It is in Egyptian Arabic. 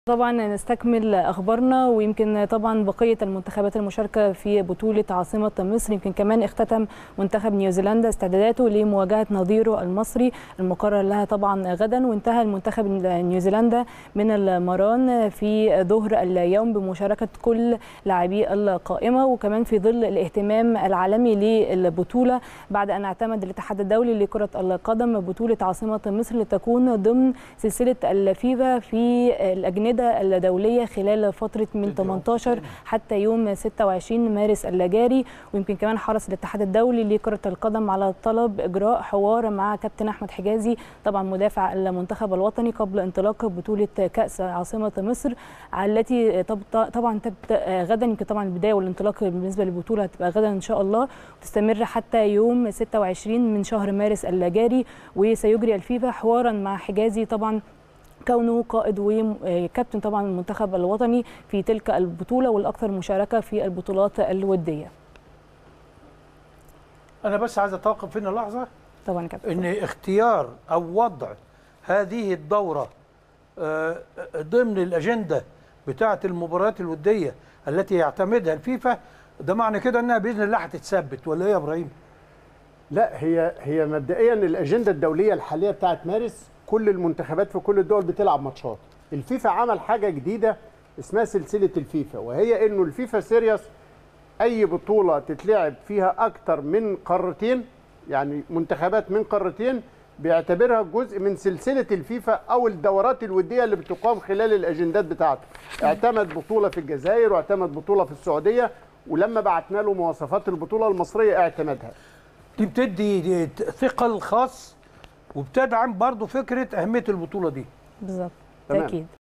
طبعا نستكمل اخبارنا ويمكن طبعا بقيه المنتخبات المشاركه في بطوله عاصمه مصر يمكن كمان اختتم منتخب نيوزيلندا استعداداته لمواجهه نظيره المصري المقرر لها طبعا غدا وانتهى المنتخب نيوزيلندا من المران في ظهر اليوم بمشاركه كل لاعبي القائمه وكمان في ظل الاهتمام العالمي للبطوله بعد ان اعتمد الاتحاد الدولي لكره القدم بطوله عاصمه مصر لتكون ضمن سلسله الفيفا في الاجنده الدوليه خلال فتره من 18 حتى يوم 26 مارس الجاري ويمكن كمان حرص الاتحاد الدولي لكره القدم على طلب اجراء حوار مع كابتن احمد حجازي طبعا مدافع المنتخب الوطني قبل انطلاق بطوله كاس عاصمه مصر التي طبعا تبدا غدا يمكن طبعا البدايه والانطلاق بالنسبه للبطوله هتبقى غدا ان شاء الله وتستمر حتى يوم 26 من شهر مارس الجاري وسيجري الفيفا حوارا مع حجازي طبعا كونه قائد وكابتن طبعا المنتخب الوطني في تلك البطوله والاكثر مشاركه في البطولات الوديه. انا بس عايز اتوقف هنا لحظه طبعا كابتن ان اختيار او وضع هذه الدوره ضمن الاجنده بتاعه المباريات الوديه التي يعتمدها الفيفا ده معنى كده انها باذن الله هتتثبت ولا ايه يا ابراهيم؟ لا هي هي مبدئيا الاجنده الدوليه الحاليه بتاعت مارس كل المنتخبات في كل الدول بتلعب ماتشات الفيفا عمل حاجه جديده اسمها سلسله الفيفا وهي انه الفيفا سيريس اي بطوله تتلعب فيها اكتر من قارتين يعني منتخبات من قارتين بيعتبرها جزء من سلسله الفيفا او الدورات الوديه اللي بتقام خلال الاجندات بتاعته اعتمد بطوله في الجزائر واعتمد بطوله في السعوديه ولما بعتنا له مواصفات البطوله المصريه اعتمدها دي بتدي ثقل خاص وبتدعم برضو فكره اهميه البطوله دي بالظبط تمام. اكيد